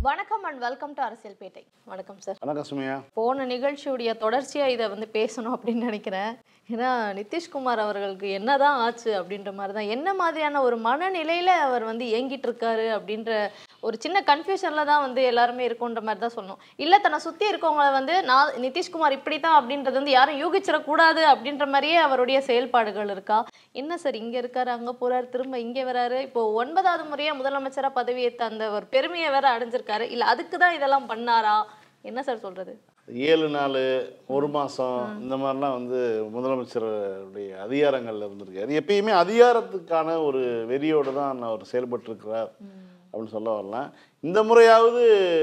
வணக்கம் and welcome to அரசியல் பேட்டை வணக்கம் சார் வணக்கம் சுமையா போன நிகழ்ச்சியுடைய தொடர்ச்சியா இதை வந்து பேசணும் அப்படின்னு நினைக்கிறேன் ஏன்னா நிதிஷ்குமார் அவர்களுக்கு என்னதான் ஆச்சு அப்படின்ற மாதிரி தான் என்ன மாதிரியான ஒரு மனநிலையில அவர் வந்து இயங்கிட்டு இருக்காரு அப்படின்ற ஒரு சின்ன கன்ஃபியூஷன்ல தான் வந்து எல்லாருமே இருக்குன்ற மாதிரி தான் சொல்லணும் இல்ல தன்னை சுத்தி இருக்கவங்கள வந்து நான் நிதிஷ்குமார் இப்படி தான் அப்படின்றது வந்து யாரும் யூகிச்சிடக்கூடாது அப்படின்ற மாதிரியே அவருடைய செயல்பாடுகள் இருக்கா என்ன சார் இங்க இருக்காரு அங்க போறாரு திரும்ப இங்க வராரு இப்போ ஒன்பதாவது முறையா முதலமைச்சரா பதவியேற்ற அந்த ஒரு பெருமையை வேற அடைஞ்சிருக்காரு இல்ல அதுக்கு தான் இதெல்லாம் பண்ணாரா என்ன சார் சொல்றது ஏழு நாள் ஒரு மாதம் இந்த மாதிரிலாம் வந்து முதலமைச்சருடைய அதிகாரங்கள்ல இருந்திருக்காரு எப்பயுமே அதிகாரத்துக்கான ஒரு வெறியோடு தான் அவர் செயல்பட்டிருக்கிறார் அப்படின்னு சொல்ல வரலாம் இந்த முறையாவது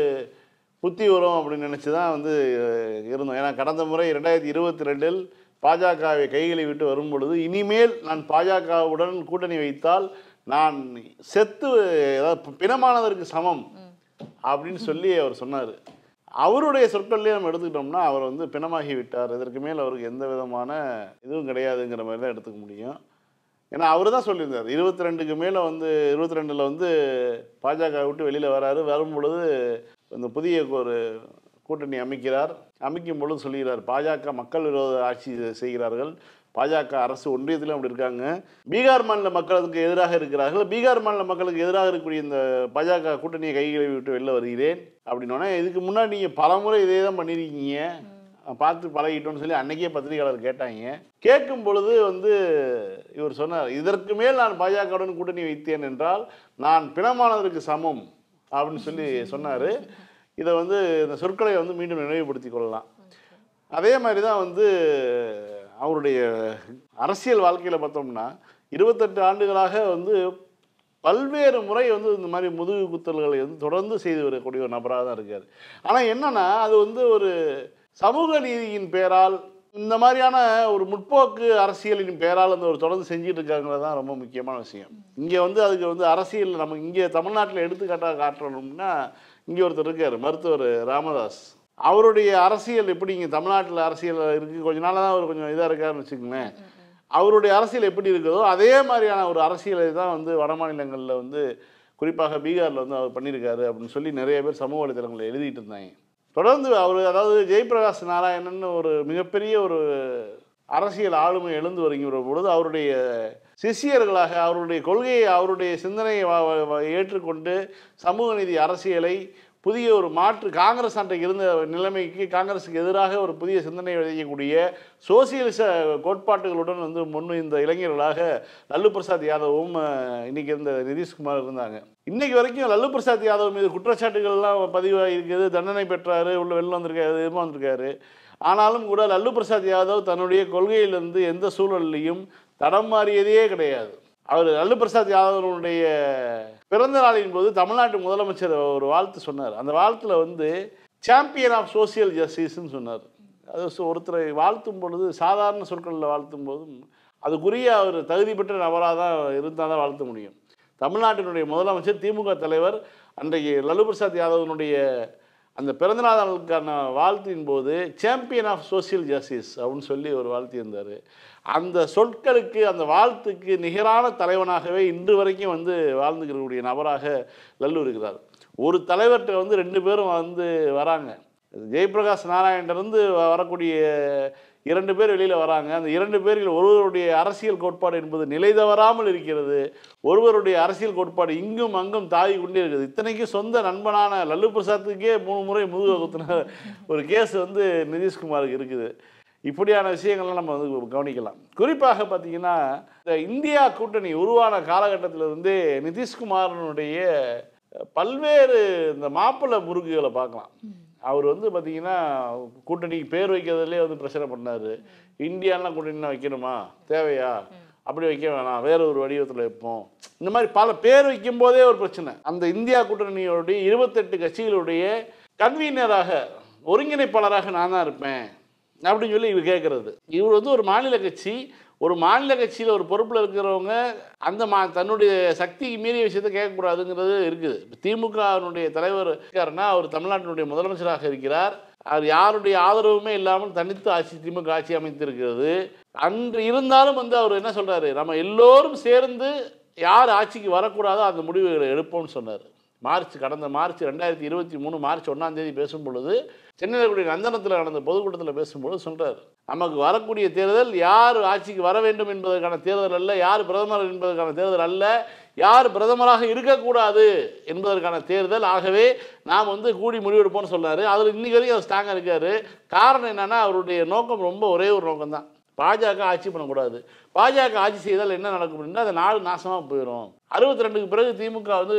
புத்தி வரும் அப்படின்னு நினச்சி தான் வந்து அஹ், இருந்தோம் ஏன்னா கடந்த முறை ரெண்டாயிரத்தி இருபத்தி ரெண்டில் பாஜகவை கைகளை விட்டு வரும் பொழுது இனிமேல் நான் பாஜகவுடன் கூட்டணி வைத்தால் நான் செத்து அதாவது பிணமானதற்கு சமம் அப்படின்னு சொல்லி அவர் சொன்னார் அவருடைய சொற்கள்லேயே நம்ம எடுத்துக்கிட்டோம்னா அவர் வந்து பிணமாகி விட்டார் இதற்கு மேல் அவருக்கு எந்த விதமான இதுவும் கிடையாதுங்கிற மாதிரி தான் எடுத்துக்க முடியும் ஏன்னா அவர் தான் சொல்லியிருந்தார் இருபத்தி ரெண்டுக்கு மேலே வந்து இருபத்தி ரெண்டில் வந்து பாஜக விட்டு வெளியில் வராரு வரும் பொழுது இந்த புதிய ஒரு கூட்டணி அமைக்கிறார் அமைக்கும் பொழுது சொல்லுகிறார் பாஜக மக்கள் விரோத ஆட்சி செய்கிறார்கள் பாஜக அரசு ஒன்றியத்திலும் அப்படி இருக்காங்க பீகார் மாநில மக்களுக்கு எதிராக இருக்கிறார்கள் பீகார் மாநில மக்களுக்கு எதிராக இருக்கக்கூடிய இந்த பாஜக கூட்டணியை கைகளை விட்டு வெளில வருகிறேன் அப்படின்னோடனே இதுக்கு முன்னாடி நீங்கள் பலமுறை இதே தான் பண்ணியிருக்கீங்க பார்த்து பழகிட்டோம்னு சொல்லி அன்னைக்கே பத்திரிகையாளர் கேட்டாங்க கேட்கும் பொழுது வந்து இவர் சொன்னார் இதற்கு மேல் நான் பாஜகவுடன் கூட்டணி வைத்தேன் என்றால் நான் பிணமானதற்கு சமம் அப்படின்னு சொல்லி சொன்னார் இதை வந்து இந்த சொற்களை வந்து மீண்டும் நினைவுபடுத்திக் கொள்ளலாம் அதே மாதிரி தான் வந்து அவருடைய அரசியல் வாழ்க்கையில் பார்த்தோம்னா இருபத்தெட்டு ஆண்டுகளாக வந்து பல்வேறு முறை வந்து இந்த மாதிரி முதுகு குத்தல்களை வந்து தொடர்ந்து செய்து வரக்கூடிய ஒரு நபராக தான் இருக்கார் ஆனால் என்னன்னா அது வந்து ஒரு சமூக நீதியின் பேரால் இந்த மாதிரியான ஒரு முற்போக்கு அரசியலின் பேரால் அந்த ஒரு தொடர்ந்து செஞ்சுட்டு இருக்காங்கிறது தான் ரொம்ப முக்கியமான விஷயம் இங்கே வந்து அதுக்கு வந்து அரசியல் நம்ம இங்கே தமிழ்நாட்டில் எடுத்துக்காட்டாக காட்டணும்னா இங்கே ஒருத்தர் இருக்கார் மருத்துவர் ராமதாஸ் அவருடைய அரசியல் எப்படி இங்கே தமிழ்நாட்டில் அரசியல் இருக்குது கொஞ்ச நாளாக தான் அவர் கொஞ்சம் இதாக இருக்காருன்னு வச்சுக்கோங்களேன் அவருடைய அரசியல் எப்படி இருக்குதோ அதே மாதிரியான ஒரு அரசியலை தான் வந்து வட மாநிலங்களில் வந்து குறிப்பாக பீகாரில் வந்து அவர் பண்ணியிருக்காரு அப்படின்னு சொல்லி நிறைய பேர் சமூக வலைதளங்களில் எழுதிட்டு இருந்தாங்க தொடர்ந்து அவர் அதாவது ஜெயபிரகாஷ் நாராயணன் ஒரு மிகப்பெரிய ஒரு அரசியல் ஆளுமை எழுந்து வருகிற பொழுது அவருடைய சிஷியர்களாக அவருடைய கொள்கையை அவருடைய சிந்தனையை வ- வ- வ- ஏற்றுக்கொண்டு சமூக நீதி அரசியலை புதிய ஒரு மாற்று காங்கிரஸ் அன்றைக்கு இருந்த நிலைமைக்கு காங்கிரஸுக்கு எதிராக ஒரு புதிய சிந்தனை விதைக்கக்கூடிய சோசியலிச கோட்பாட்டுகளுடன் வந்து முன் இந்த இளைஞர்களாக லல்லு பிரசாத் யாதவும் அஹ், இன்னைக்கு இருந்த நிதிஷ்குமார் இருந்தாங்க இன்னைக்கு வரைக்கும் லல்லு பிரசாத் யாதவ் மீது குற்றச்சாட்டுகள்லாம் பதிவாக இருக்குது தண்டனை பெற்றாரு உள்ள வெளில வந்திருக்காரு எதுவும் வந்திருக்காரு ஆனாலும் கூட லல்லு பிரசாத் யாதவ் தன்னுடைய கொள்கையிலிருந்து எந்த சூழல்லையும் தடம் மாறியதே கிடையாது அவர் லல்லு பிரசாத் யாதவனுடைய பிறந்த நாளின் போது தமிழ்நாட்டு முதலமைச்சர் ஒரு வாழ்த்து சொன்னார் அந்த வாழ்த்துல வந்து சாம்பியன் ஆஃப் சோசியல் ஜஸ்டிஸ்ன்னு சொன்னார் அது சு- ஒருத்தரை வாழ்த்தும் பொழுது சாதாரண சொற்களில் வாழ்த்தும் போதும் அதுக்குரிய அவர் தகுதி பெற்ற நபராக தான் இருந்தால் தான் வாழ்த்த முடியும் தமிழ்நாட்டினுடைய முதலமைச்சர் திமுக தலைவர் அன்றைக்கு லல்லு பிரசாத் யாதவனுடைய அந்த பிறந்தநாள் நாளுக்கான வாழ்த்தின் போது சாம்பியன் ஆஃப் சோசியல் ஜஸ்டிஸ் அப்படின்னு சொல்லி ஒரு வாழ்த்தியிருந்தார் அந்த சொற்களுக்கு அந்த வாழ்த்துக்கு நிகரான தலைவனாகவே இன்று வரைக்கும் வந்து வாழ்ந்துக்கிறக்கூடிய நபராக லல்லு இருக்கிறார் ஒரு தலைவர்கிட்ட வந்து ரெண்டு பேரும் வந்து வராங்க ஜெயபிரகாஷ் நாராயணிலிருந்து வரக்கூடிய இரண்டு பேர் வெளியில் வராங்க அந்த இரண்டு பேரில் ஒருவருடைய அரசியல் கோட்பாடு என்பது நிலை தவறாமல் இருக்கிறது ஒருவருடைய அரசியல் கோட்பாடு இங்கும் அங்கும் தாவி கொண்டே இருக்குது இத்தனைக்கும் சொந்த நண்பனான லல்லு பிரசாத்துக்கே மூணு முறை முதுக குத்துன ஒரு கேஸ் வந்து நிதிஷ்குமாருக்கு இருக்குது இப்படியான விஷயங்கள்லாம் நம்ம வந்து கவனிக்கலாம் குறிப்பாக பார்த்தீங்கன்னா இந்த இந்தியா கூட்டணி உருவான காலகட்டத்திலிருந்தே நிதிஷ்குமாரனுடைய பல்வேறு இந்த மாப்பிள்ளை முறுக்குகளை பார்க்கலாம் அவர் வந்து பார்த்தீங்கன்னா கூட்டணிக்கு பேர் வைக்கிறதுலே வந்து பிரச்சனை பண்ணார் இந்தியாலாம் கூட்டணிலாம் வைக்கணுமா தேவையா அப்படி வைக்க வேணாம் வேற ஒரு வடிவத்தில் வைப்போம் இந்த மாதிரி பல பேர் வைக்கும் போதே ஒரு பிரச்சனை அந்த இந்தியா கூட்டணியோடைய இருபத்தெட்டு கட்சிகளுடைய கன்வீனராக ஒருங்கிணைப்பாளராக நான் தான் இருப்பேன் அப்படின்னு சொல்லி இவர் கேட்குறது இவர் வந்து ஒரு மாநில கட்சி ஒரு மாநில கட்சியில் ஒரு பொறுப்பில் இருக்கிறவங்க அந்த மா தன்னுடைய சக்திக்கு மீறிய விஷயத்தை கேட்கக்கூடாதுங்கிறது இருக்குது இப்ப திமுகவினுடைய தலைவர் இருக்காருன்னா அவர் தமிழ்நாட்டினுடைய முதலமைச்சராக இருக்கிறார் அவர் யாருடைய ஆதரவுமே இல்லாமல் தனித்து ஆட்சி திமுக ஆட்சி அமைத்திருக்கிறது அன்று இருந்தாலும் வந்து அவர் என்ன சொல்றாரு நம்ம எல்லோரும் சேர்ந்து யார் ஆட்சிக்கு வரக்கூடாதோ அந்த முடிவுகளை எடுப்போம்னு சொன்னார் மார்ச் கடந்த மார்ச் ரெண்டாயிரத்தி இருபத்தி மூணு மார்ச் ஒன்றாம் தேதி பேசும் பொழுது சென்னையில் கூடிய நந்தனத்தில் நடந்த பொதுக்கூட்டத்தில் பேசும்பொழுது சொல்றார் நமக்கு வரக்கூடிய தேர்தல் யார் ஆட்சிக்கு வர வேண்டும் என்பதற்கான தேர்தல் அல்ல யார் பிரதமர் என்பதற்கான தேர்தல் அல்ல யார் பிரதமராக இருக்கக்கூடாது என்பதற்கான தேர்தல் ஆகவே நாம் வந்து கூடி முடிவெடுப்போம்னு சொன்னார் அதில் இன்னைக்கு வரைக்கும் அவர் ஸ்ட்ராங்காக இருக்கார் காரணம் என்னன்னா அவருடைய நோக்கம் ரொம்ப ஒரே ஒரு நோக்கம் தான் பாஜக ஆட்சி பண்ணக்கூடாது பாஜக ஆட்சி செய்தால் என்ன நடக்கும் அப்படின்னா அந்த நாடு நாசமாக போயிடும் அறுபத்தி ரெண்டுக்கு பிறகு திமுக வந்து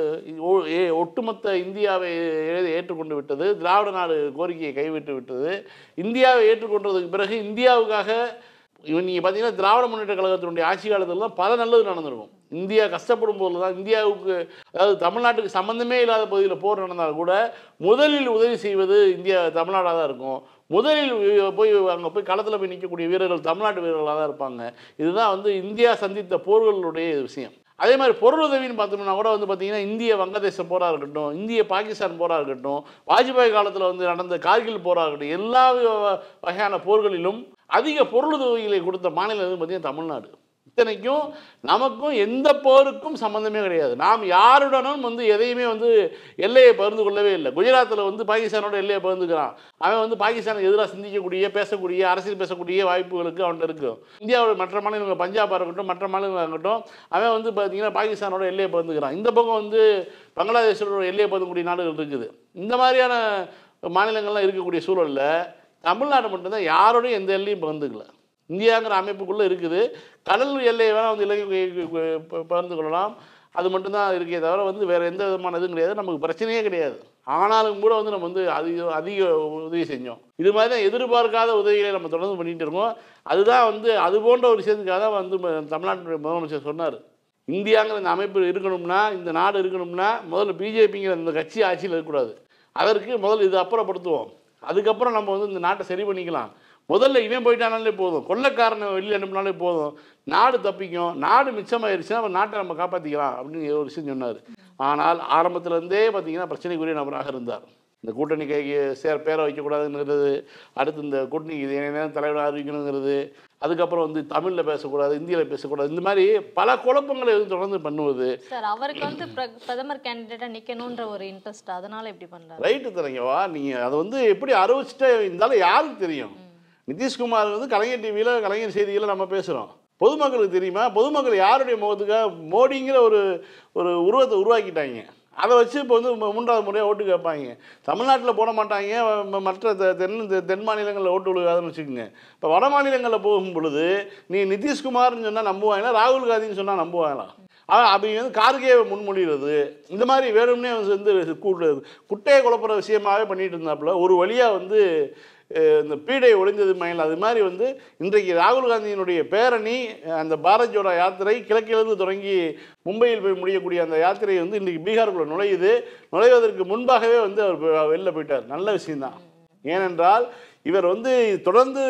ஒ- ஏ- ஒட்டுமொத்த இந்தியாவை ஏ- ஏற்றுக்கொண்டு விட்டது திராவிட நாடு கோரிக்கையை கைவிட்டு விட்டது இந்தியாவை ஏற்றுக்கொண்டதுக்கு பிறகு இந்தியாவுக்காக இவன் நீங்கள் பார்த்தீங்கன்னா திராவிட முன்னேற்ற கழகத்தினுடைய ஆட்சி காலத்துல தான் பல நல்லது நடந்திருக்கும் இந்தியா கஷ்டப்படும் போது தான் இந்தியாவுக்கு அதாவது தமிழ்நாட்டுக்கு சம்மந்தமே இல்லாத பகுதியில் போர் நடந்தால் கூட முதலில் உதவி செய்வது இந்தியா தமிழ்நாடாக தான் இருக்கும் முதலில் போய் அங்கே போய் களத்தில் போய் நிற்கக்கூடிய வீரர்கள் தமிழ்நாட்டு வீரர்களாக தான் இருப்பாங்க இதுதான் வந்து இந்தியா சந்தித்த போர்களுடைய விஷயம் அதே மாதிரி பொருளுதவின்னு பார்த்தோம்னா கூட வந்து பார்த்தீங்கன்னா இந்திய வங்கதேச போராக இருக்கட்டும் இந்திய பாகிஸ்தான் போராக இருக்கட்டும் வாஜ்பாய் காலத்தில் வந்து நடந்த கார்கில் போராக இருக்கட்டும் எல்லா வ- வகையான போர்களிலும் அதிக பொருளுதவிகளை கொடுத்த மாநிலம் எதுன்னு பார்த்தீங்கன்னா தமிழ்நாடு இத்தனைக்கும் நமக்கும் எந்த போருக்கும் சம்மந்தமே கிடையாது நாம் யாருடனும் வந்து எதையுமே வந்து எல்லையை பகிர்ந்து கொள்ளவே இல்லை குஜராத்தில் வந்து பாகிஸ்தானோட எல்லையை பகிர்ந்துக்கிறான் அவன் வந்து பாகிஸ்தானுக்கு எதிராக சிந்திக்கக்கூடிய பேசக்கூடிய அரசியல் பேசக்கூடிய வாய்ப்புகளுக்கு அவன்கிட்ட இருக்கும் இந்தியாவோட மற்ற மாநிலங்கள் பஞ்சாபாக இருக்கட்டும் மற்ற மாநிலங்களாக இருக்கட்டும் அவன் வந்து பார்த்தீங்கன்னா பாகிஸ்தானோட எல்லையை பகிர்ந்துக்கிறான் இந்த பக்கம் வந்து பங்களாதேஷோட எல்லையை பகிர்ந்தக்கூடிய நாடுகள் இருக்குது இந்த மாதிரியான மாநிலங்கள்லாம் இருக்கக்கூடிய சூழலில் தமிழ்நாடு மட்டும்தான் யாரோடையும் எந்த எல்லையும் பகிர்ந்துக்கல இந்தியாங்கிற அமைப்புக்குள்ளே இருக்குது கடல் எல்லையை வேணால் வந்து இலங்கை பகிர்ந்து கொள்ளலாம் அது மட்டும்தான் இருக்கே தவிர வந்து வேறு எந்த விதமான இதுவும் கிடையாது நமக்கு பிரச்சனையே கிடையாது ஆனாலும் கூட வந்து நம்ம வந்து அதிக அதிக உதவி செஞ்சோம் இது மாதிரி தான் எதிர்பார்க்காத உதவிகளை நம்ம தொடர்ந்து பண்ணிகிட்டு இருக்கோம் அதுதான் வந்து அது போன்ற ஒரு விஷயத்துக்காக தான் வந்து ம- தமிழ்நாட்டுடைய முதலமைச்சர் சொன்னார் இந்தியாங்கிற இந்த அமைப்பு இருக்கணும்னா இந்த நாடு இருக்கணும்னா முதல்ல பிஜேபிங்கிற இந்த கட்சி ஆட்சியில் இருக்கக்கூடாது அதற்கு முதல்ல இது அப்புறப்படுத்துவோம் அதுக்கப்புறம் நம்ம வந்து இந்த நாட்டை சரி பண்ணிக்கலாம் முதல்ல இவன் போயிட்டானாலே போதும் கொள்ளைக்காரனை வெளியில் அனுப்பினாலே போதும் நாடு தப்பிக்கும் நாடு மிச்சமாயிருச்சுன்னா நம்ம நாட்டை நம்ம காப்பாற்றிக்கலாம் அப்படின்னு ஒரு விஷயம் சொன்னார் ஆனால் ஆரம்பத்துல இருந்தே பார்த்தீங்கன்னா பிரச்சனைக்குரிய நபராக இருந்தார் இந்த கூட்டணி கைக்கு சேர் பேரை வைக்கக்கூடாதுங்கிறது அடுத்து இந்த கூட்டணிக்கு இது நேரம் தலைவர் அறிவிக்கணுங்கிறது அதுக்கப்புறம் வந்து தமிழில் பேசக்கூடாது இந்தியில் பேசக்கூடாது இந்த மாதிரி பல குழப்பங்களை வந்து தொடர்ந்து பண்ணுவது சார் அவருக்கு வந்து பிர- பிரதமர் கேண்டிடேட்டா நிக்கணும்ன்ற ஒரு இன்ட்ரெஸ்ட் அதனால எப்படி பண்றாரு ரைட்டு தரங்கவா நீங்கள் அதை வந்து எப்படி அறிவிச்சுட்டே இருந்தாலும் யாருக்கு தெரியும் நிதிஷ்குமார் வந்து கலைஞர் டிவியில் கலைஞர் செய்தியில் நம்ம பேசுகிறோம் பொதுமக்களுக்கு தெரியுமா பொதுமக்கள் யாருடைய முகத்துக்காக மோடிங்கிற ஒரு ஒரு உருவத்தை உருவாக்கிட்டாங்க அதை வச்சு இப்போ வந்து மூ- மூன்றாவது முறையாக ஓட்டு கேட்பாங்க தமிழ்நாட்டில் போட மாட்டாங்க ம- மற்ற தெ- தென் தெ- தென் மாநிலங்களில் ஓட்டு விழுகாதுன்னு வச்சுக்கோங்க இப்போ வட மாநிலங்களில் போகும் பொழுது நீ நிதிஷ்குமார்னு சொன்னால் நம்புவாங்களா ராகுல் காந்தின்னு சொன்னால் நம்புவாங்களா அவன் அவங்க வந்து கார்கேவை முன்மொழிகிறது இந்த மாதிரி வேணும்னே வந்து கூட்டு குட்டையை குழப்புற விஷயமாவே பண்ணிட்டு இருந்தாப்புல ஒரு வழியாக வந்து அஹ், இந்த பீடை ஒளிந்தது மயில் அது மாதிரி வந்து இன்றைக்கு ராகுல் காந்தியினுடைய பேரணி அஹ், அந்த பாரத் ஜோடோ யாத்திரை கிழக்கிலிருந்து தொடங்கி மும்பையில் போய் முடியக்கூடிய அந்த யாத்திரை வந்து இன்றைக்கி பீகாருக்குள்ள நுழையுது நுழைவதற்கு முன்பாகவே வந்து அவர் போய்- வெளில போயிட்டார் நல்ல விஷயம்தான் ஏனென்றால் இவர் வந்து தொடர்ந்து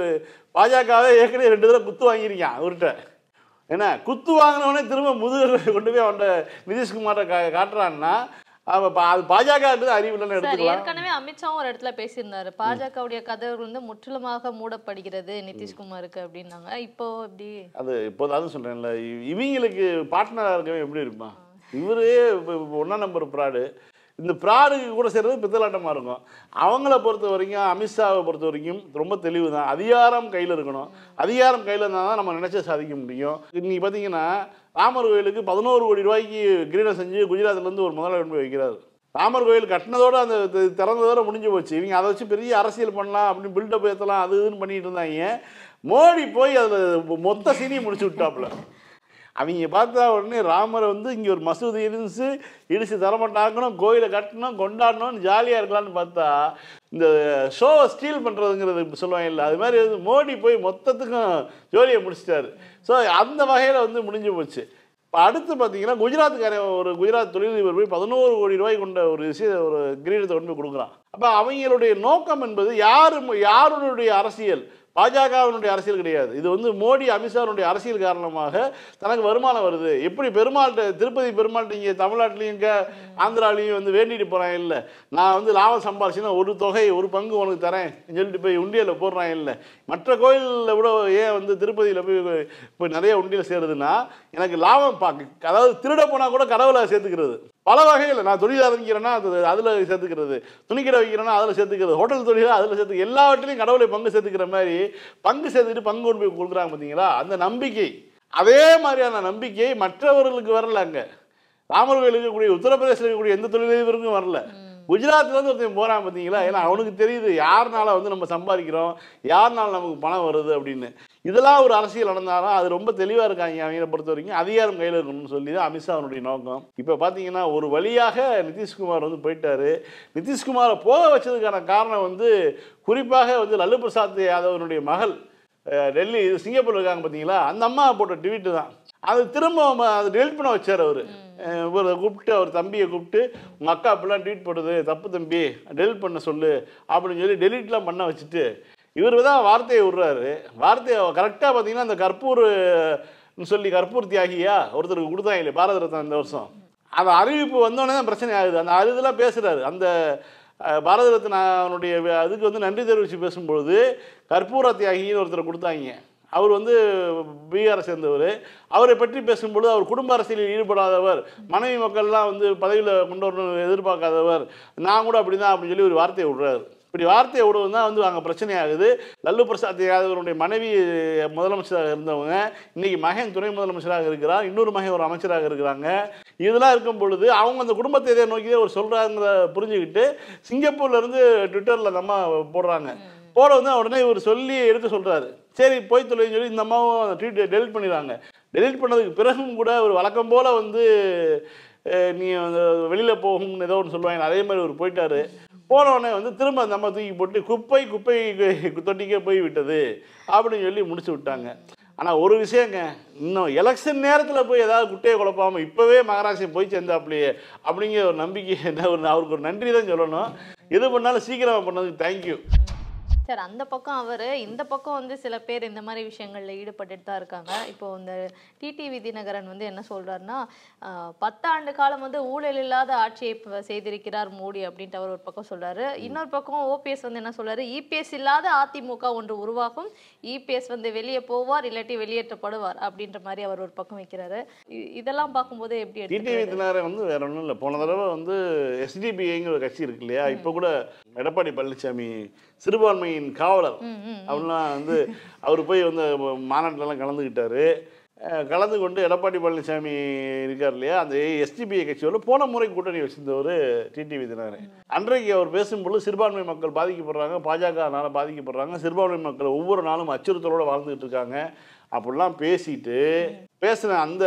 பாஜகவே ஏற்கனவே ரெண்டு தடவை குத்து வாங்கியிருக்கான் அவர்கிட்ட என்ன குத்து வாங்கினவனே திரும்ப முதுகில் கொண்டு போய் அவன்கிட்ட நிதிஷ்குமாரை கா காட்டுறான்னா அவன் பா- அது பாஜக அறிவில்லைன்னு சார் எடுத்துக்கலாம் ஏற்கனவே அமித்ஷாவும் ஒரு இடத்துல பேசியிருந்தாரு பாஜகவுடைய கதவுகள் வந்து முற்றிலுமாக மூடப்படுகிறது நிதிஷ்குமாருக்கு அப்படின்னாங்க இப்போ எப்படி அது இப்போது அதுவும் சொல்கிறேன்ல இவங்களுக்கு பார்ட்னராக இருக்கவன் எப்படி இருப்பான் இவரே ஒன்றா நம்பர் ப்ராடு இந்த ப்ராடுக்கு கூட சேர்றது பித்தலாட்டமாக இருக்கும் அவங்கள பொறுத்த வரைக்கும் அமித்ஷாவை பொறுத்த வரைக்கும் ரொம்ப தெளிவு தான் அதிகாரம் கையில் இருக்கணும் அதிகாரம் கையில் இருந்தால் தான் நம்ம நினச்ச சாதிக்க முடியும் இன்னைக்கு பார்த்தீங்கன்னா ராமர் கோயிலுக்கு பதினோரு கோடி ரூபாய்க்கு கிரீடம் செஞ்சு குஜராத்லேருந்து ஒரு முதலாளி கொண்டு போய் வைக்கிறாரு ராமர் கோயில் கட்டினதோட அந்த தி- திறந்ததோட முடிஞ்சு போச்சு இவங்க அதை வச்சு பெரிய அரசியல் பண்ணலாம் அப்படின்னு பில்டப் ஏற்றலாம் அது இதுன்னு பண்ணிட்டு இருந்தாங்க மோடி போய் அதில் மொத்த சீனியை முடிச்சு விட்டாப்புல அவங்க பார்த்தா உடனே ராமரை வந்து இங்கே ஒரு மசூதி இருந்துச்சு இடிச்சு தரமாட்டாக்கணும் கோயிலை கட்டணும் கொண்டாடணும் ஜாலியாக இருக்கலாம்னு பார்த்தா இந்த ஷோவை ஸ்டீல் பண்ணுறதுங்கிறது இப்ப சொல்லுவாங்க இல்லை அது மாதிரி வந்து மோடி போய் மொத்தத்துக்கும் ஜோலியை முடிச்சிட்டாரு ஸோ அந்த வகையில் வந்து முடிஞ்சு போச்சு இப்போ அடுத்து பார்த்தீங்கன்னா குஜராத்துக்காரன் ஒரு குஜராத் தொழிலதிபர் போய் பதினோரு கோடி ரூபாய் கொண்ட ஒரு விஷயம் ஒரு கிரீடத்தை கொண்டு போய் கொடுக்குறான் அப்போ அவங்களுடைய நோக்கம் என்பது யாரு யாருடைய அரசியல் பாஜகவினுடைய அரசியல் கிடையாது இது வந்து மோடி அமித்ஷாவுடைய அரசியல் காரணமாக தனக்கு வருமானம் வருது எப்படி பெருமாள்கிட்ட திருப்பதி பெருமாள்கிட்ட இங்கே தமிழ்நாட்டிலையும் இங்கே ஆந்திராலையும் வந்து வேண்டிட்டு போகிறேன் இல்லை நான் வந்து லாபம் சம்பாரிச்சுன்னா ஒரு தொகை ஒரு பங்கு உனக்கு தரேன் சொல்லிட்டு போய் உண்டியலில் போடுறான் இல்லை மற்ற கோயிலில் கூட ஏன் வந்து திருப்பதியில் போய் போய் நிறைய உண்டியல் சேருதுன்னா எனக்கு லாபம் பார்க்க அதாவது திருட போனால் கூட கடவுளை சேர்த்துக்கிறது பல வகையில் நான் தொழில் ஆரம்பிக்கிறேன்னா அது அதில் சேர்த்துக்கிறது துணிக்கடை வைக்கிறேன்னா அதில் சேர்த்துக்கிறது ஹோட்டல் தொழில் அதில் சேர்த்து எல்லாவற்றிலையும் கடவுளை பங்கு சேர்த்துக்கிற மாதிரி பங்கு சேர்த்துக்கிட்டு பங்கு கொண்டு போய் கொடுக்குறாங்க பார்த்தீங்களா அந்த நம்பிக்கை அதே மாதிரியான நம்பிக்கை மற்றவர்களுக்கு வரல அங்கே ராமர் கோயில் இருக்கக்கூடிய உத்தரப்பிரதேசில் இருக்கக்கூடிய எந்த தொழிலதிபருக்கும் வரல குஜராத்ல இருந்து ஒருத்தன் போறான் பார்த்தீங்களா ஏன்னா அவனுக்கு தெரியுது யாருனால வந்து நம்ம சம்பாதிக்கிறோம் யாருனால நமக்கு பணம் வருது அப்படின்னு இதெல்லாம் ஒரு அரசியல் நடந்தாலும் அது ரொம்ப தெளிவாக இருக்காங்க அவங்களை பொறுத்த வரைக்கும் அதிகாரம் கையில் இருக்கணும்னு சொல்லி தான் அமித்ஷா அவனுடைய நோக்கம் இப்போ பார்த்தீங்கன்னா ஒரு வழியாக நிதிஷ்குமார் வந்து போயிட்டாரு நிதிஷ்குமாரை போக வச்சதுக்கான காரணம் வந்து குறிப்பாக வந்து லல்லு பிரசாத் யாதவனுடைய மகள் அஹ், டெல்லி சிங்கப்பூர்ல இருக்காங்க பார்த்தீங்களா அந்த அம்மா போட்ட ட்வீட்டு தான் அது திரும்ப ம- அதை டெலிட் பண்ண வச்சார் அவர் இவரை கூப்பிட்டு அவர் தம்பியை கூப்பிட்டு உங்கள் அக்கா இப்படிலாம் ட்வீட் பண்ணுது தப்பு தம்பி டெலிட் பண்ண சொல்லு அப்படின்னு சொல்லி டெலிட்லாம் பண்ண வச்சுட்டு இவர் தான் வார்த்தையை விடுறாரு வார்த்தையை கரெக்டாக பார்த்தீங்கன்னா அந்த கற்பூர் ன்னு சொல்லி கற்பூர் தியாகியா ஒருத்தருக்கு கொடுத்தாங்களே பாரத ரத்னா இந்த வருஷம் அந்த அறிவிப்பு வந்தோடனே தான் பிரச்சனை ஆகுது அந்த அது இதெல்லாம் பேசுகிறாரு அந்த அஹ், பாரத ரத்னாவுடைய வி- அதுக்கு வந்து நன்றி தெரிவித்து பேசும்பொழுது கற்பூர தியாகின்னு ஒருத்தர் கொடுத்தாங்க அவர் வந்து பீகாரை சேர்ந்தவர் அவரை பற்றி பேசும்பொழுது அவர் குடும்ப அரசியலில் ஈடுபடாதவர் மனைவி மக்கள்லாம் வந்து பதவியில் கொண்டு வரணும் எதிர்பார்க்காதவர் நான் கூட அப்படி தான் அப்படின்னு சொல்லி ஒரு வார்த்தையை விடுறாரு இப்படி வார்த்தையை விடுவது தான் வந்து அங்கே பிரச்சனையாகுது லல்லு பிரசாத் யாதவருடைய மனைவி முதலமைச்சராக இருந்தவங்க இன்னைக்கு மகன் துணை முதலமைச்சராக இருக்கிறார் இன்னொரு மகன் ஒரு அமைச்சராக இருக்கிறாங்க இதெல்லாம் இருக்கும் பொழுது அவங்க அந்த குடும்பத்தை இதை நோக்கி தான் ஒரு சொல்கிறாங்கிற புரிஞ்சுக்கிட்டு சிங்கப்பூர்ல இருந்து ட்விட்டரில் அந்த அம்மா போடுறாங்க போட வந்து உடனே இவர் சொல்லி எடுக்க சொல்கிறாரு சரி போய் தொலைன்னு சொல்லி இந்த அம்மாவும் அந்த ட்வீட் டெலிட் பண்ணிடுறாங்க டெலிட் பண்ணதுக்கு பிறகும் கூட ஒரு வழக்கம் போல் வந்து அஹ், நீ வந்து வெளியில் போகும்னு ஏதோ ஒன்று சொல்லுவாங்க அதே மாதிரி அவர் போயிட்டாரு போன உடனே வந்து திரும்ப அந்த அம்மா தூக்கி போட்டு குப்பை குப்பை தொட்டிக்கே போய் விட்டது அப்படின்னு சொல்லி முடிச்சு விட்டாங்க ஆனால் ஒரு விஷயங்க இன்னும் எலெக்ஷன் நேரத்தில் போய் ஏதாவது குட்டையை குழப்பாமல் இப்போவே மகாராஷ்டிரம் போய் சேர்ந்தாப்லையே அப்படிங்கிற ஒரு நம்பிக்கை என்ன ஒரு அவருக்கு ஒரு நன்றி தான் சொல்லணும் எது பண்ணாலும் சீக்கிரமாக பண்ணதுக்கு தேங்க்யூ சார் அந்த பக்கம் அவர் இந்த பக்கம் வந்து சில பேர் இந்த மாதிரி விஷயங்கள்ல ஈடுபட்டுட்டு தான் இருக்காங்க இப்போ இந்த டிடிவி தினகரன் வந்து என்ன சொல்றாருன்னா ஆஹ், பத்தாண்டு காலம் வந்து ஊழல் இல்லாத ஆட்சியை இப்ப செய்திருக்கிறார் மோடி அப்படின்ட்டு அவர் ஒரு பக்கம் சொல்றாரு இன்னொரு பக்கம் ஓபிஎஸ் வந்து என்ன சொல்றாரு இபிஎஸ் இல்லாத அதிமுக ஒன்று உருவாகும் இபிஎஸ் வந்து வெளியே போவார் இல்லாட்டி வெளியேற்றப்படுவார் அப்படின்ற மாதிரி அவர் ஒரு பக்கம் வைக்கிறாரு இ- இதெல்லாம் பார்க்கும்போது எப்படி டிடிவி எடுத்துக்கிறது? தினகரன் வந்து வேற ஒன்றும் இல்லை போன தடவை வந்து எஸ்டிபிஐங்கிற ஒரு கட்சி இருக்கு இல்லையா இப்போ கூட எடப்பாடி பழனிசாமி சிறுபான்மையின் காவலர் ம், ம். அப்படிலாம் வந்து அவர் போய் வந்து மாநாட்டிலலாம் கலந்துக்கிட்டாரு அஹ் கலந்து கொண்டு எடப்பாடி பழனிசாமி இருக்கார் இல்லையா அந்த எஸ்டிபிஐ கட்சியோட போன முறை கூட்டணி வச்சிருந்தவர் டிடிவி தினகரன் அன்றைக்கு அவர் பேசும்பொழுது சிறுபான்மை மக்கள் பாதிக்கப்படுறாங்க பாஜகனால பாதிக்கப்படுறாங்க சிறுபான்மை மக்கள் ஒவ்வொரு நாளும் அச்சுறுத்தலோடு வாழ்ந்துகிட்டு இருக்காங்க அப்படிலாம் பேசிட்டு பேசின அந்த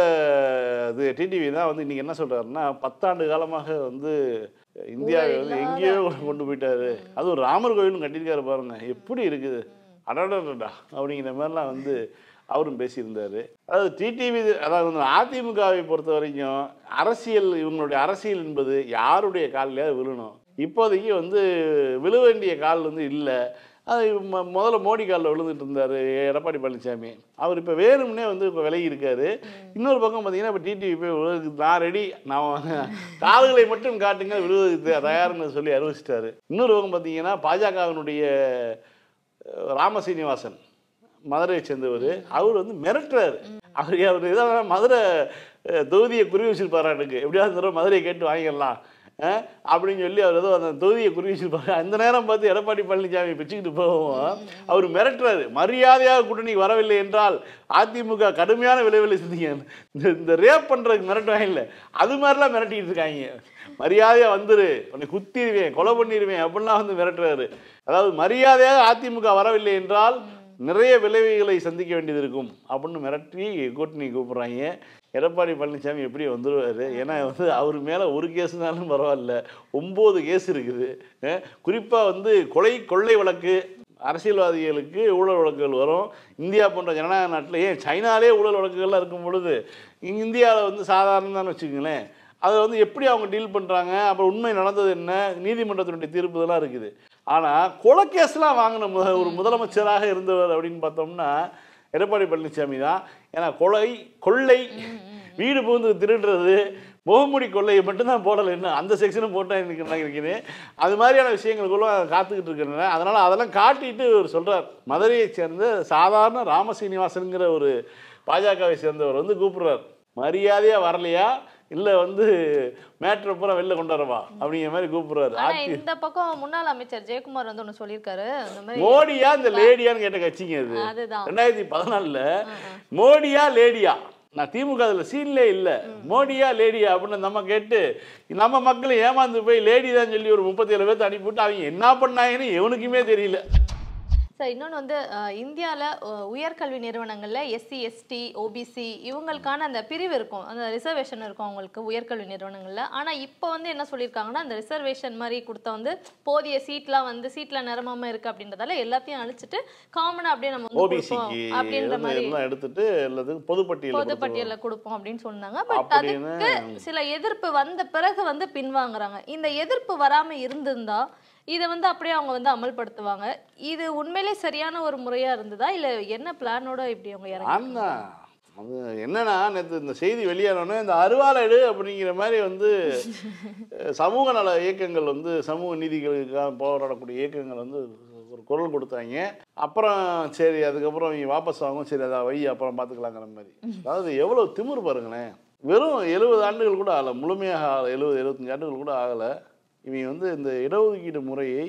இது டிடிவி தான் வந்து இன்னைக்கு என்ன சொல்றாருன்னா பத்தாண்டு காலமாக வந்து இந்தியாவை வந்து இல்லாத- எங்கேயோ கொண்டு போயிட்டாரு அது ஒரு ராமர் கோயிலும் கட்டியிருக்காரு பாருங்க எப்படி இருக்குது அடடடா அப்படிங்கிற மாதிரிலாம் வந்து அவரும் பேசியிருந்தாரு அதாவது டிடிவி அதாவது வந்து அதிமுகவை பொறுத்த வரைக்கும் அரசியல் இவங்களுடைய அரசியல் என்பது யாருடைய காலிலையாவது விழணும் இப்போதைக்கு வந்து விழ வேண்டிய கால் வந்து இல்லை அது ம- முதல்ல மோடி காலில் விழுந்துட்டு இருந்தார் எடப்பாடி பழனிசாமி அவர் இப்போ வேணும்னே வந்து இப்போ விலகி இருக்காரு இன்னொரு பக்கம் பார்த்தீங்கன்னா இப்போ டிடிவி போய் விழுவதுக்கு நான் ரெடி நான் கால்களை மட்டும் காட்டுங்க விழுவதுக்கு தே- தயார்னு சொல்லி அறிவிச்சிட்டாரு இன்னொரு பக்கம் பார்த்தீங்கன்னா பாஜகவினுடைய அஹ், ராம சீனிவாசன் மதுரையை சேர்ந்தவர் அவர் வந்து மிரட்டுறாரு அவர் அவர் ஏதாவது மதுரை அஹ், தொகுதியை குறி வச்சிருப்பாராட்டுக்கு எப்படியாவது இந்த தடவை மதுரையை கேட்டு வாங்கிடலாம் அஹ், அப்படின்னு சொல்லி அவர் ஏதோ அந்த தொகுதியை குறி வச்சிருப்பாரு அந்த நேரம் பார்த்து எடப்பாடி பழனிசாமி பிச்சுக்கிட்டு போவோம் அவர் மிரட்டுறாரு மரியாதையாக கூட்டணிக்கு வரவில்லை என்றால் அதிமுக கடுமையான விளைவில் சிந்திங்க இந்த இந்த ரேப் பண்ணுறதுக்கு மிரட்டுவாங்க இல்லை அது மாதிரிலாம் மிரட்டிட்டு இருக்காங்க மரியாதையாக வந்துரு உன்னை குத்திடுவேன் கொலை பண்ணிடுவேன் அப்படிலாம் வந்து மிரட்டுறாரு அதாவது மரியாதையாக அதிமுக வரவில்லை என்றால் நிறைய விளைவுகளை சந்திக்க வேண்டியது இருக்கும் அப்படின்னு மிரட்டி கூட்டணி கூப்பிட்றாங்க எடப்பாடி பழனிசாமி எப்படி வந்துடுவார் ஏன்னா வந்து அவர் மேலே ஒரு கேஸ்னாலும் பரவாயில்ல ஒம்பது கேஸ் இருக்குது குறிப்பாக வந்து கொலை கொள்ளை வழக்கு அரசியல்வாதிகளுக்கு ஊழல் வழக்குகள் வரும் இந்தியா போன்ற ஜனநாயக நாட்டில் ஏன் சைனாலே ஊழல் வழக்குகள்லாம் இருக்கும் பொழுது இங்கே இந்தியாவில் வந்து சாதாரண தான் வச்சுக்கோங்களேன் அதை வந்து எப்படி அவங்க டீல் பண்ணுறாங்க அப்புறம் உண்மை நடந்தது என்ன நீதிமன்றத்தினுடைய தீர்ப்பு இதெல்லாம் இருக்குது ஆனால் கொலைக்கேஸ்லாம் வாங்கின முத ஒரு முதலமைச்சராக இருந்தவர் அப்படின்னு பார்த்தோம்னா எடப்பாடி பழனிசாமி தான் ஏன்னா கொலை கொள்ளை வீடு புகுந்து திருடுறது முகமூடி கொள்ளையை மட்டும்தான் போடலை இன்னும் அந்த செக்ஷனும் போட்டால் எனக்கு என்ன இருக்குது அது மாதிரியான விஷயங்களுக்குள்ள காத்துக்கிட்டு இருக்கிறேன் அதனால் அதெல்லாம் காட்டிட்டு அவர் சொல்கிறார் மதுரையை சேர்ந்த சாதாரண ராமசீனிவாசனுங்கிற ஒரு பாஜகவை சேர்ந்தவர் வந்து கூப்பிடுறார் மரியாதையாக வரலையா இல்லை வந்து மேட்ரை பூரா வெளில கொண்டு வரவா அப்படிங்கிற மாதிரி கூப்பிடுறாரு ஆனா ஆட்சி இந்த பக்கம் முன்னாள் அமைச்சர் ஜெயக்குமார் வந்து ஒண்ணு சொல்லியிருக்காரு இந்த மாதிரி மோடியா இந்த லேடியான்னு கேட்ட கட்சிங்க அது அதுதான் ரெண்டாயிரத்தி பதினாலில் மோடியா லேடியா நான் திமுக அதில் சீன்லே இல்லை மோடியா லேடியா அப்படின்னு நம்ம கேட்டு நம்ம மக்கள் ஏமாந்து போய் லேடி தான் சொல்லி ஒரு முப்பத்தேழு பேர்த்து அனுப்பிவிட்டு அவங்க என்ன பண்ணாங்கன்னு எவனுக்குமே தெரியல சார் இன்னொன்று வந்து அஹ், இந்தியால அஹ், உயர்கல்வி நிறுவனங்கள்ல எஸ்சி எஸ்டி ஓபிசி இவங்களுக்கான அந்த பிரிவு இருக்கும் அந்த ரிசர்வேஷன் இருக்கும் அவங்களுக்கு உயர்கல்வி நிறுவனங்கள்ல ஆனா இப்போ வந்து என்ன சொல்லியிருக்காங்கன்னா அந்த ரிசர்வேஷன் மாதிரி கொடுத்த வந்து போதிய சீட்லாம் வந்து சீட்ல நிரம்பாம இருக்கு அப்படின்றதால எல்லாத்தையும் அழிச்சிட்டு காமனா அப்படியே நம்ம வந்து கொடுப்போம் ஓபிசிக்கு அப்படின்ற மாதிரி எல்லாம் எடுத்துட்டு எல்லாத்துக்கும் பொதுப்பட்டியல் பொதுப்பட்டியல்ல கொடுப்போம் அப்படின்னு சொன்னாங்க பட் அப்படின்னு அதுக்கு சில எதிர்ப்பு வந்த பிறகு வந்து பின்வாங்குறாங்க இந்த எதிர்ப்பு வராம இருந்திருந்தா இதை வந்து அப்படியே அவங்க வந்து அமல்படுத்துவாங்க இது உண்மையிலே சரியான ஒரு முறையா இருந்ததா இல்ல என்ன பிளானோட இப்படி அவங்க இறங்கி ஆனா அது என்னன்னா நேற்று இந்த செய்தி வெளியானோடனே இந்த அருவாளைடு அப்படிங்கிற மாதிரி வந்து அஹ், சமூக நல இயக்கங்கள் வந்து சமூக நீதிகளுக்காக போராடக்கூடிய இயக்கங்கள் வந்து ஒரு குரல் கொடுத்தாங்க அப்புறம் சரி அதுக்கப்புறம் இவங்க வாபஸ் ஆகும் சரி அதை வை அப்புறம் பார்த்துக்கலாங்கிற மாதிரி அதாவது எவ்வளோ திமிரு பாருங்களேன் வெறும் எழுபது ஆண்டுகள் கூட ஆகலை முழுமையாக ஆகலை எழுபது எழுபத்தஞ்சு ஆண்டுகள் கூட ஆகலை இவங்க வந்து இந்த இடஒதுக்கீடு முறையை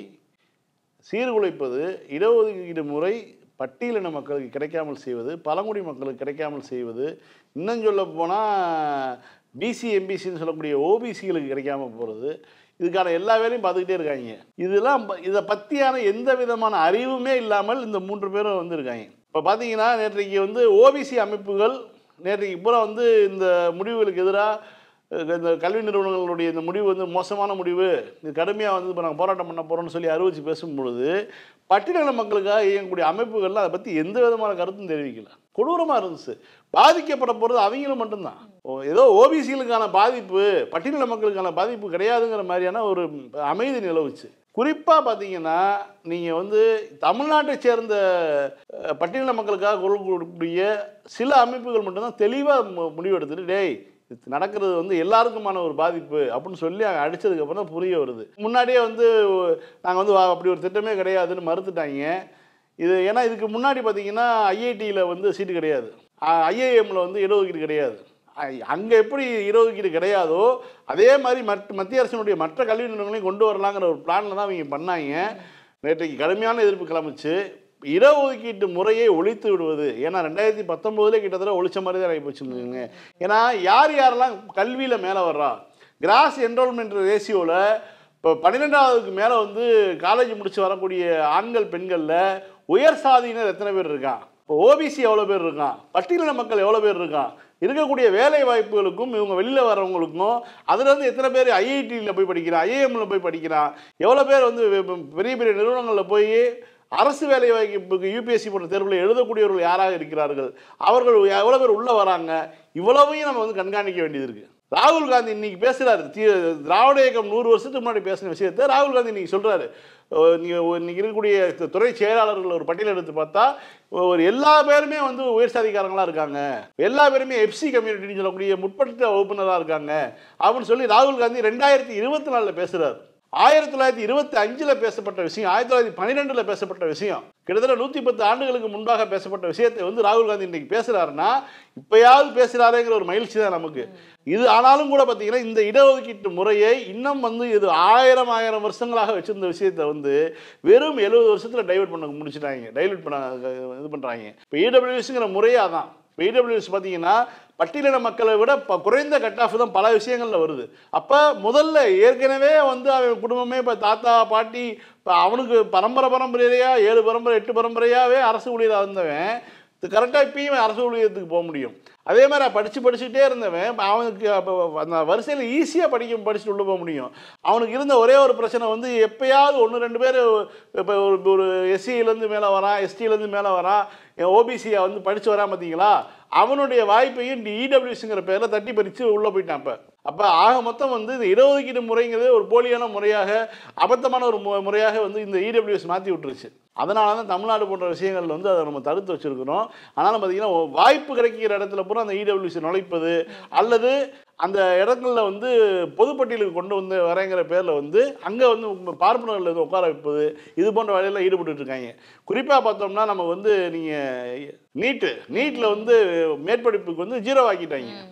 சீர்குலைப்பது இடஒதுக்கீடு முறை பட்டியலின மக்களுக்கு கிடைக்காமல் செய்வது பழங்குடி மக்களுக்கு கிடைக்காமல் செய்வது இன்னும் சொல்ல போனால் பிசி எம்பிசின்னு சொல்லக்கூடிய ஓபிசிகளுக்கு கிடைக்காம போகிறது இதுக்கான எல்லா வேலையும் பார்த்துக்கிட்டே இருக்காங்க இதெல்லாம் ப- இதை பற்றியான எந்த விதமான அறிவுமே இல்லாமல் இந்த மூன்று பேரும் வந்திருக்காங்க இப்போ பார்த்தீங்கன்னா நேற்றைக்கு வந்து ஓபிசி அமைப்புகள் நேற்றைக்கு பூரா வந்து இந்த முடிவுகளுக்கு எதிராக இந்த கல்வி நிறுவனங்களுடைய இந்த முடிவு வந்து மோசமான முடிவு இது கடுமையாக வந்து இப்போ நாங்கள் போராட்டம் பண்ண போகிறோம்னு சொல்லி அறிவிச்சு பேசும்பொழுது பட்டியலின மக்களுக்காக இயங்கக்கூடிய அமைப்புகள்லாம் அதை பற்றி எந்த விதமான கருத்தும் தெரிவிக்கல கொடூரமாக இருந்துச்சு பாதிக்கப்பட போகிறது அவங்களும் மட்டும்தான் ஓ, ஏதோ ஓபிசிகளுக்கான பாதிப்பு பட்டியலின மக்களுக்கான பாதிப்பு கிடையாதுங்கிற மாதிரியான ஒரு அமைதி நிலவுச்சு குறிப்பாக பார்த்தீங்கன்னா நீங்கள் வந்து தமிழ்நாட்டை சேர்ந்த அஹ், பட்டியலின மக்களுக்காக குரல் கொடுக்கக்கூடிய சில அமைப்புகள் மட்டும்தான் தெளிவாக முடிவு எடுத்துட்டு டேய் இது நடக்கிறது வந்து எல்லாருக்குமான ஒரு பாதிப்பு அப்படின்னு சொல்லி அங்கே அடிச்சதுக்கப்புறம் தான் புரிய வருது முன்னாடியே வந்து நாங்கள் வந்து வா- அப்படி ஒரு திட்டமே கிடையாதுன்னு மறுத்துட்டாங்க இது ஏன்னா இதுக்கு முன்னாடி பார்த்தீங்கன்னா ஐஐடியில் வந்து சீட்டு கிடையாது ஐஏஎம்மில் வந்து இடஒதுக்கீடு கிடையாது அங்கே எப்படி இடஒதுக்கீடு கிடையாதோ அதே மாதிரி மற்ற மத்திய அரசினுடைய மற்ற கல்வி நிறுவனங்களையும் கொண்டு வரலாங்கிற ஒரு பிளானில் தான் அவங்க பண்ணாங்க நேற்றைக்கு கடுமையான எதிர்ப்பு கிளம்பிச்சு இடஒதுக்கீட்டு முறையை ஒழித்து விடுவது ஏன்னா ரெண்டாயிரத்தி பத்தொம்போதுல கிட்டத்தட்ட ஒழிச்ச மாதிரி தான் ஆகி போச்சுங்க ஏன்னா யார் யாரெல்லாம் கல்வியில் மேலே வர்றா கிராஸ் என்ரோல்மெண்ட் ரேஷியோவில் இப்போ பன்னிரெண்டாவதுக்கு மேலே வந்து காலேஜ் முடிச்சு வரக்கூடிய ஆண்கள் பெண்களில் உயர் சாதியினர் எத்தனை பேர் இருக்கான் இப்போ ஓபிசி எவ்வளோ பேர் இருக்கான் பட்டியலின மக்கள் எவ்வளோ பேர் இருக்கான் இருக்கக்கூடிய வேலை வாய்ப்புகளுக்கும் இவங்க வெளியில் வர்றவங்களுக்கும் அதுலேருந்து எத்தனை பேர் ஐஐடியில் போய் படிக்கிறான் ஐஏஎம்ல போய் படிக்கிறான் எவ்வளோ பேர் வந்து வெ- பெரிய பெரிய நிறுவனங்களில் போய் அரசு வேலை வாய்ப்புக்கு யூபிஎஸ்சி போன்ற தேர்வில் எழுதக்கூடியவர்கள் யாராக இருக்கிறார்கள் அவர்கள் எவ்வளோ பேர் உள்ளே வராங்க இவ்வளவையும் நம்ம வந்து கண்காணிக்க வேண்டியது இருக்குது ராகுல் காந்தி இன்னைக்கு பேசுறாரு தி- திராவிட இயக்கம் நூறு வருஷத்துக்கு முன்னாடி பேசின விஷயத்தை ராகுல் காந்தி இன்னைக்கு சொல்றாரு அஹ் நீங்க ஒரு- இன்னைக்கு இருக்கக்கூடிய து- துறை செயலாளர்கள் ஒரு பட்டியல் எடுத்து பார்த்தா ஒரு எல்லா பேருமே வந்து உயர் சாதிக்காரங்களா இருக்காங்க எல்லா பேருமே எஃப்சி கம்யூனிட்டின்னு சொல்லக்கூடிய முற்பட்ட வகுப்பினராக இருக்காங்க அப்படின்னு சொல்லி ராகுல் காந்தி ரெண்டாயிரத்தி இருபத்தி நாலில் பேசுறாரு ஆயிரத்தி தொள்ளாயிரத்தி இருபத்தி அஞ்சில் பேசப்பட்ட விஷயம் ஆயிரத்தி தொள்ளாயிரத்தி பன்னிரெண்டில் பேசப்பட்ட விஷயம் கிட்டத்தட்ட நூற்றி பத்து ஆண்டுகளுக்கு முன்பாக பேசப்பட்ட விஷயத்தை வந்து ராகுல் காந்தி இன்னைக்கு பேசுகிறாருன்னா இப்பயாவது பேசுகிறாரேங்கிற ஒரு மகிழ்ச்சி தான் நமக்கு இது ஆனாலும் கூட பார்த்தீங்கன்னா இந்த இடஒதுக்கீட்டு முறையை இன்னும் வந்து இது ஆயிரம் ஆயிரம் வருஷங்களாக வச்சிருந்த விஷயத்தை வந்து வெறும் எழுபது வருஷத்தில் டைவர்ட் பண்ண முடிச்சிட்டாங்க டைவர்ட் பண்ண இது பண்ணுறாங்க இப்போ இடபிள்யூஎஸ்ங்கிற முறையே அதான் இப்போ இடபிள்யூஎஸ் பார்த்தீங்கன்னா பட்டியலின மக்களை விட ப- குறைந்த கட் ஆஃப் தான் பல விஷயங்களில் வருது அப்போ முதல்ல ஏற்கனவே வந்து அவன் குடும்பமே இப்போ தாத்தா பாட்டி இப்போ அவனுக்கு பரம்பரை பரம்பரையாக ஏழு பரம்பரை எட்டு பரம்பரையாகவே அரசு ஊழியராக இருந்தவன் கரெக்டாக இப்பயும் அரசு ஊழியத்துக்கு போக முடியும் அதே மாதிரி படித்து படிச்சுட்டே இருந்தவன் இப்ப அவனுக்கு அப்போ அந்த வரிசையில் ஈஸியாக படிக்க படிச்சுட்டு உள்ளே போக முடியும் அவனுக்கு இருந்த ஒரே ஒரு பிரச்சனை வந்து எப்பயாவது ஒன்று ரெண்டு பேர் இப்போ ஒரு ஒரு எஸ்சியிலேருந்து மேலே வரான் எஸ்டியிலேருந்து மேலே வரான் ஓபிசியை வந்து படித்து வரான் பார்த்தீங்களா அவனுடைய வாய்ப்பையும் இடபிள்யூஸுங்கிற பேரில் தட்டி பறித்து உள்ளே போயிட்டான் அப்போ அப்போ ஆக மொத்தம் வந்து இந்த இடஒதுக்கீடு முறைங்கிறது ஒரு போலியான முறையாக அபத்தமான ஒரு மு- முறையாக வந்து இந்த இடபிள்யூஎஸ் மாற்றி விட்டுருச்சு அதனால தான் தமிழ்நாடு போன்ற விஷயங்கள்ல வந்து அதை நம்ம தடுத்து வச்சிருக்கிறோம் ஆனாலும் பார்த்தீங்கன்னா ஒ- வாய்ப்பு கிடைக்கிற இடத்துல பூரா அந்த இடபிள்யூசி நுழைப்பது அல்லது அந்த இடங்கள்ல வந்து பொதுப்பட்டியலுக்கு கொண்டு வந்து வரேங்கிற பேரில் வந்து அங்கே வந்து உங்க பார்ப்பனர்கள் வந்து உட்கார வைப்பது இது போன்ற வேலையில் ஈடுபட்டு இருக்காங்க குறிப்பாக பார்த்தோம்னா நம்ம வந்து நீங்கள் நீட்டு நீட்டில் வந்து மேற்படிப்புக்கு வந்து ஜீரோ ஆக்கிட்டாங்க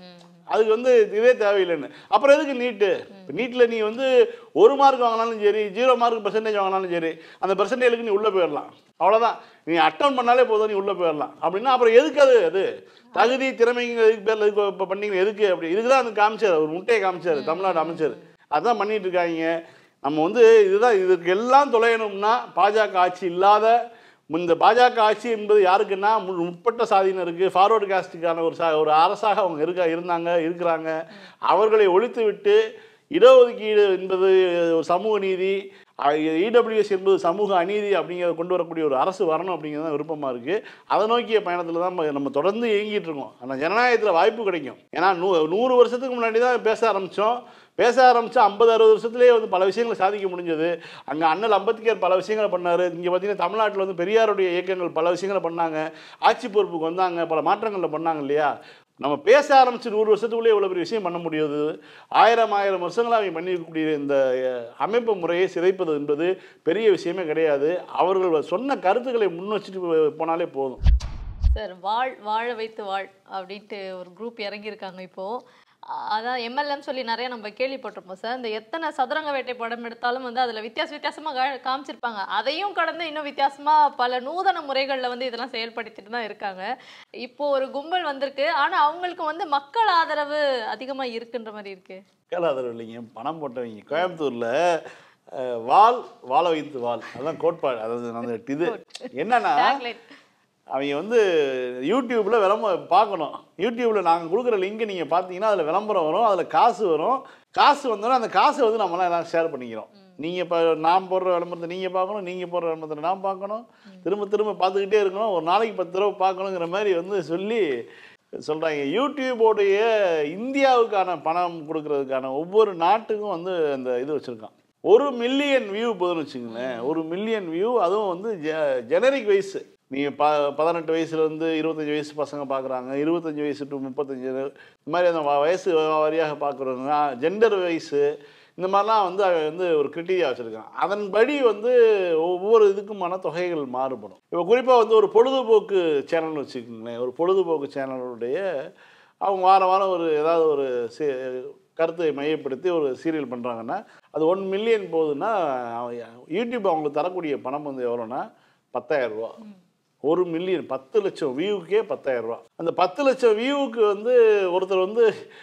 அதுக்கு வந்து இதே தேவையில்லைன்னு அப்புறம் எதுக்கு நீட்டு இப்போ நீட்டில் நீ வந்து ஒரு மார்க் வாங்கினாலும் சரி ஜீரோ மார்க் பெர்சன்டேஜ் வாங்கினாலும் சரி அந்த பெர்சன்டேஜுக்கு நீ உள்ளே போயிடலாம் அவ்வளோதான் நீ அட்டன் பண்ணாலே போதும் நீ உள்ளே போயிடலாம் அப்படின்னா அப்புறம் எதுக்கு அது அது தகுதி திறமைங்க எதுக்கு பேரில் எதுக்கு இப்போ பண்ணீங்க எதுக்கு அப்படி இதுக்கு தான் வந்து காமிச்சார் ஒரு முட்டையை காமிச்சார் தமிழ்நாடு அமைச்சர் அதான் பண்ணிட்டு இருக்காங்க நம்ம வந்து இதுதான் இதுக்கு எல்லாம் தொலையணும்னா பாஜக ஆட்சி இல்லாத இந்த பாஜக ஆட்சி என்பது யாருக்குன்னா மு- முற்பட்ட சாதியினருக்கு ஃபார்வர்டு காஸ்ட்டுக்கான ஒரு சா ஒரு அரசாக அவங்க இருக்க இருந்தாங்க இருக்கிறாங்க அவர்களை ஒழித்து விட்டு இடஒதுக்கீடு என்பது ஒரு சமூக நீதி இடபிள்யூஎஸ் என்பது சமூக அநீதி அப்படிங்கிறத கொண்டு வரக்கூடிய ஒரு அரசு வரணும் அப்படிங்கிறது தான் விருப்பமாக இருக்குது அதை நோக்கிய பயணத்தில் தான் நம்ம- நம்ம தொடர்ந்து இயங்கிட்டு இருக்கோம் ஆனால் ஜனநாயகத்தில் வாய்ப்பு கிடைக்கும் ஏன்னா நூ நூறு வருஷத்துக்கு முன்னாடி தான் பேச ஆரம்பித்தோம் பேச ஆரம்பித்து ஐம்பது அறுபது வருஷத்துலேயே வந்து பல விஷயங்களை சாதிக்க முடிஞ்சது அங்கே அண்ணல் அம்பேத்கர் பல விஷயங்களை பண்ணார் இங்கே பார்த்தீங்கன்னா தமிழ்நாட்டில் வந்து பெரியாருடைய இயக்கங்கள் பல விஷயங்களை பண்ணாங்க ஆட்சி பொறுப்புக்கு வந்தாங்க பல மாற்றங்களில் பண்ணாங்க இல்லையா நம்ம பேச ஆரம்பிச்சு நூறு வருஷத்துக்குள்ளே இவ்வளோ பெரிய விஷயம் பண்ண முடியாது ஆயிரம் ஆயிரம் வருஷங்களாக அவங்க பண்ணியிருக்கக்கூடிய இந்த அஹ், அமைப்பு முறையை சிதைப்பது என்பது பெரிய விஷயமே கிடையாது அவர்கள் சொன்ன கருத்துக்களை முன் வச்சுட்டு போனாலே போதும் சார் வாழ் வாழ வைத்து வாழ் அப்படின்ட்டு ஒரு குரூப் இறங்கியிருக்காங்க இப்போ அ- அதான் எம்எல்ஏன்னு சொல்லி நிறைய நம்ம கேள்விப்பட்டிருப்போம் சார் இந்த எத்தனை சதுரங்க வேட்டை படம் எடுத்தாலும் வந்து அதில் வித்தியாச வித்தியாசமாக கா காமிச்சிருப்பாங்க அதையும் கடந்து இன்னும் வித்தியாசமாக பல நூதன முறைகளில் வந்து இதெல்லாம் செயல்படுத்திட்டு தான் இருக்காங்க இப்போ ஒரு கும்பல் வந்திருக்கு ஆனால் அவங்களுக்கு வந்து மக்கள் ஆதரவு அதிகமாக இருக்குன்ற மாதிரி இருக்கு கேளாதர் இல்லைங்க பணம் போட்டவங்க கோயம்புத்தூரில் அஹ், வால் வாழ வைத்து வால் அதான் கோட்பாடு அதாவது அந்த இது என்னன்னா Tagline. அவங்க வந்து யூடியூப்பில் விளம்ப பார்க்கணும் யூடியூப்பில் நாங்கள் கொடுக்குற லிங்க் நீங்கள் பார்த்தீங்கன்னா அதில் விளம்பரம் வரும் அதில் காசு வரும் காசு வந்தோன்னா அந்த காசை வந்து நம்மளாம் எல்லாம் ஷேர் பண்ணிக்கிறோம் நீங்கள் இப்போ நான் போடுற விளம்பரத்தை நீங்கள் பார்க்கணும் நீங்கள் போடுற விளம்பரத்தை நான் பார்க்கணும் திரும்ப திரும்ப பார்த்துக்கிட்டே இருக்கணும் ஒரு நாளைக்கு பத்து தடவை பார்க்கணுங்கிற மாதிரி வந்து சொல்லி சொல்கிறாங்க யூடியூபோடைய இந்தியாவுக்கான பணம் கொடுக்கறதுக்கான ஒவ்வொரு நாட்டுக்கும் வந்து அந்த இது வச்சுருக்கான் ஒரு மில்லியன் வியூ போதுன்னு வச்சுங்களேன் ஒரு மில்லியன் வியூ அதுவும் வந்து ஜெனரிக் வயசு நீங்கள் ப பதினெட்டு வயசுலேருந்து இருபத்தஞ்சி வயசு பசங்க பார்க்குறாங்க இருபத்தஞ்சி வயசு டு முப்பத்தஞ்சு இந்த மாதிரி அந்த வ- வயசு வாரியாக பார்க்குறவங்க ஜெண்டர் வயசு இந்த மாதிரிலாம் வந்து அவன் வந்து ஒரு கிரிட்டீரியா வச்சுருக்கான் அதன்படி வந்து ஒவ்வொரு இதுக்குமான தொகைகள் மாறுபடும் இப்போ குறிப்பாக வந்து ஒரு பொழுதுபோக்கு சேனல்னு வச்சுக்கோங்களேன் ஒரு பொழுதுபோக்கு சேனலுடைய அவங்க வாரம் வாரம் ஒரு ஏதாவது ஒரு சி- கருத்தை மையப்படுத்தி ஒரு சீரியல் பண்ணுறாங்கன்னா அது ஒன் மில்லியன் போகுதுன்னா அவன் யூடியூப் அவங்களுக்கு தரக்கூடிய பணம் வந்து எவ்வளோன்னா பத்தாயிரம் ரூபா ஒரு மில்லியன் பத்து லட்சம் வியூவுக்கே பத்தாயிரம் ரூபா அந்த பத்து லட்சம் வியூவுக்கு வந்து ஒருத்தர் வந்து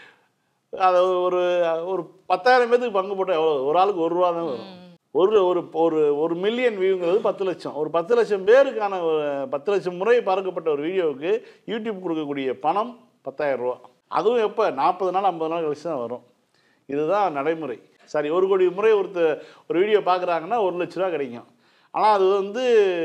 அதை ஒரு ஒரு பத்தாயிரம் பேத்துக்கு பங்கு போட்டால் எவ்வளோ ஒரு ஆளுக்கு ஒரு ரூபா தான் வரும் ஒரு ஒரு ஒரு ஒரு மில்லியன் வியூங்கிறது பத்து லட்சம் ஒரு பத்து லட்சம் பேருக்கான ஒரு பத்து லட்சம் முறை பார்க்கப்பட்ட ஒரு வீடியோவுக்கு யூடியூப் கொடுக்கக்கூடிய பணம் பத்தாயிரம் ரூபா அதுவும் எப்போ நாற்பது நாள் ஐம்பது நாள் கழிச்சு தான் வரும் இதுதான் நடைமுறை சரி ஒரு கோடி முறை ஒருத்தர் ஒரு வீடியோ பார்க்குறாங்கன்னா ஒரு லட்ச ரூபா கிடைக்கும் ஆனால் அது வந்து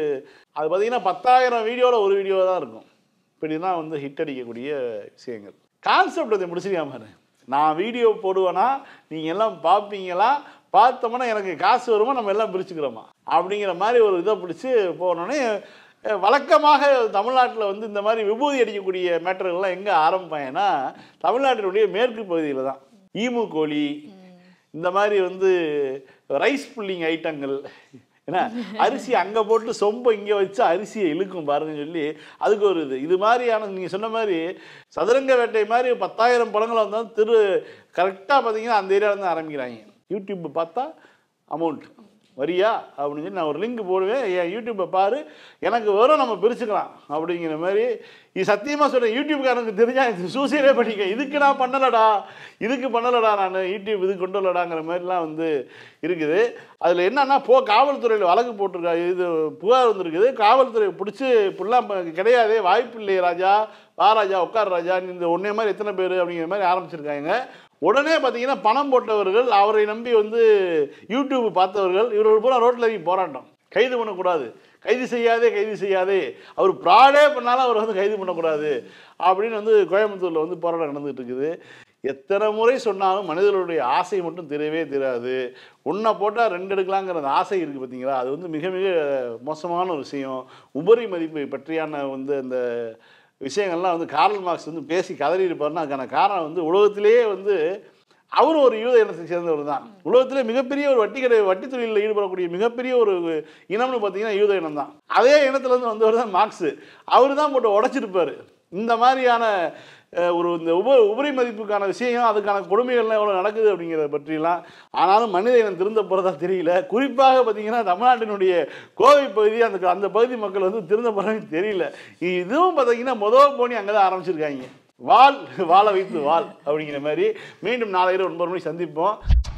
அது பார்த்தீங்கன்னா பத்தாயிரம் வீடியோவில் ஒரு வீடியோ தான் இருக்கும் இப்படி தான் வந்து ஹிட் அடிக்கக்கூடிய விஷயங்கள் கான்செப்ட் அதை முடிச்சிருக்காம பாரு நான் வீடியோ போடுவேன்னா நீங்கள் எல்லாம் பார்ப்பீங்களா பார்த்தோம்னா எனக்கு காசு வருமா நம்ம எல்லாம் பிரிச்சுக்கிறோமா அப்படிங்கிற மாதிரி ஒரு இதை பிடிச்சி போனோடனே அஹ், வழக்கமாக தமிழ்நாட்டில் வந்து இந்த மாதிரி விபூதி அடிக்கக்கூடிய மேட்டர்கள்லாம் எங்கே ஆரம்பிப்பாங்கன்னா தமிழ்நாட்டினுடைய மேற்கு பகுதியில் தான் ஈமு கோழி இந்த மாதிரி வந்து ரைஸ் புல்லிங் ஐட்டங்கள் ஏன்னா அரிசி அங்கே போட்டு சொம்பை இங்கே வச்சு அரிசியை இழுக்கும் பாருங்கன்னு சொல்லி அதுக்கு ஒரு இது இது மாதிரியான நீங்கள் சொன்ன மாதிரி சதுரங்க வேட்டை மாதிரி பத்தாயிரம் படங்கள் வந்தாலும் திரு கரெக்டாக பார்த்தீங்கன்னா அந்த ஏரியாவில் தான் ஆரம்பிக்கிறாங்க யூடியூப் பார்த்தா அமௌண்ட் வரியா அப்படின்னு சொல்லி நான் ஒரு லிங்க் போடுவேன் என் யூடியூப்பை பாரு எனக்கு வரும் நம்ம பிரிச்சுக்கலாம் அப்படிங்கிற மாதிரி இது சத்தியமாக சொல்கிறேன் யூடியூப்காரனுக்கு தெரிஞ்சா இது சூசைடே பண்ணிக்க இதுக்கு நான் பண்ணலடா இதுக்கு பண்ணலடா நான் யூடியூப் இது கொண்டு வரலடாங்கிற மாதிரிலாம் வந்து இருக்குது அதில் என்னன்னா போ காவல்துறையில் வழக்கு போட்டிருக்கா இது புகார் வந்திருக்குது காவல்துறை பிடிச்சி இப்படிலாம் ப- கிடையாதே வாய்ப்பு இல்லையே ராஜா வா ராஜா உட்கார் ராஜா நீ இந்த ஒன்றே மாதிரி எத்தனை பேர் அப்படிங்கிற மாதிரி ஆரம்பிச்சிருக்காங்க உடனே பார்த்தீங்கன்னா பணம் போட்டவர்கள் அவரை நம்பி வந்து யூடியூப் பார்த்தவர்கள் இவர்கள் பூரா ரோட்டில் இறங்கி போராட்டம் கைது பண்ணக்கூடாது கைது செய்யாதே கைது செய்யாதே அவர் ப்ராடே பண்ணாலும் அவர் வந்து கைது பண்ணக்கூடாது அப்படின்னு வந்து கோயம்புத்தூரில் வந்து போராட்டம் நடந்துகிட்டு இருக்குது எத்தனை முறை சொன்னாலும் மனிதர்களுடைய ஆசை மட்டும் தெரியவே தெரியாது ஒன்றை போட்டால் ரெண்டு எடுக்கலாங்கிற அந்த ஆசை இருக்குது பார்த்தீங்களா அது வந்து மிக மிக மோசமான ஒரு விஷயம் உபரி மதிப்பை பற்றியான வந்து அந்த விஷயங்கள்லாம் வந்து கார்ல் மார்க்ஸ் வந்து பேசி கதறி இருப்பாருன்னா அதுக்கான காரணம் வந்து உலகத்திலேயே வந்து அவரும் ஒரு யூத இனத்தை சேர்ந்தவர் தான் உலகத்திலே மிகப்பெரிய ஒரு வட்டி கடை வட்டி தொழிலில் ஈடுபடக்கூடிய மிகப்பெரிய ஒரு இனம்னு பார்த்தீங்கன்னா யூத இனம் தான் அதே இனத்துலேருந்து வந்தவர் தான் மார்க்ஸு அவர் தான் போட்டு உடைச்சிருப்பார் இந்த மாதிரியான அஹ், ஒரு இந்த உப உபரி மதிப்புக்கான விஷயம் அதுக்கான கொடுமைகள்லாம் எவ்வளோ நடக்குது அப்படிங்கிறத பற்றிலாம் ஆனாலும் மனித இனம் திருந்த போகிறதா தெரியல குறிப்பாக பார்த்தீங்கன்னா தமிழ்நாட்டினுடைய கோவை பகுதி அந்த அந்த பகுதி மக்கள் வந்து திருந்த போகிறாங்க தெரியல இதுவும் பார்த்தீங்கன்னா முதல் போனி அங்கே தான் ஆரம்பிச்சிருக்காங்க வால் வாழ வைத்து வால் அப்படிங்கிற மாதிரி மீண்டும் நாளை இரவு ஒன்பது மணி சந்திப்போம்